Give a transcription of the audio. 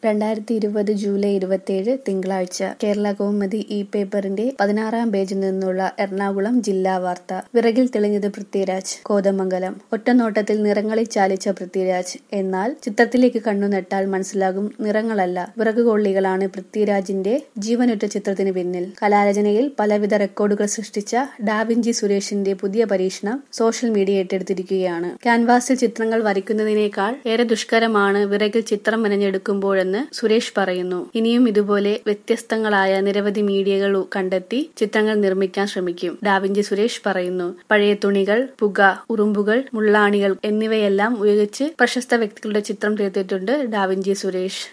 രണ്ടായിരത്തി ഇരുപത് ജൂലൈ ഇരുപത്തിയേഴ് തിങ്കളാഴ്ച കേരള കൗമുദി ഇ പേപ്പറിന്റെ പതിനാറാം പേജിൽ നിന്നുള്ള എറണാകുളം ജില്ലാ വാർത്ത വിറകിൽ തെളിഞ്ഞത് പൃഥ്വിരാജ് കോതമംഗലം ഒറ്റനോട്ടത്തിൽ നിറങ്ങളിൽ ചാലിച്ച പൃഥ്വിരാജ് എന്നാൽ ചിത്രത്തിലേക്ക് കണ്ണു നട്ടാൽ മനസ്സിലാകും നിറങ്ങളല്ല വിറകുകൊള്ളികളാണ് പൃഥ്വിരാജിന്റെ ജീവനുറ്റ ചിത്രത്തിന് പിന്നിൽ കലാരചനയിൽ പലവിധ റെക്കോർഡുകൾ സൃഷ്ടിച്ച ഡാവിഞ്ചി സുരേഷിന്റെ പുതിയ പരീക്ഷണം സോഷ്യൽ മീഡിയ ഏറ്റെടുത്തിരിക്കുകയാണ് ക്യാൻവാസിൽ ചിത്രങ്ങൾ വരയ്ക്കുന്നതിനേക്കാൾ ഏറെ ദുഷ്കരമാണ് വിറകിൽ ചിത്രം മെനഞ്ഞെടുക്കുമ്പോഴെന്ന് സുരേഷ് പറയുന്നു ഇനിയും ഇതുപോലെ വ്യത്യസ്തങ്ങളായ നിരവധി മീഡിയകൾ കണ്ടെത്തി ചിത്രങ്ങൾ നിർമ്മിക്കാൻ ശ്രമിക്കും ഡാവിഞ്ചി സുരേഷ് പറയുന്നു പഴയ തുണികൾ പുക ഉറുമ്പുകൾ മുള്ളാണികൾ എന്നിവയെല്ലാം ഉപയോഗിച്ച് പ്രശസ്ത വ്യക്തികളുടെ ചിത്രം തീർത്തിട്ടുണ്ട് ഡാവിഞ്ചി സുരേഷ്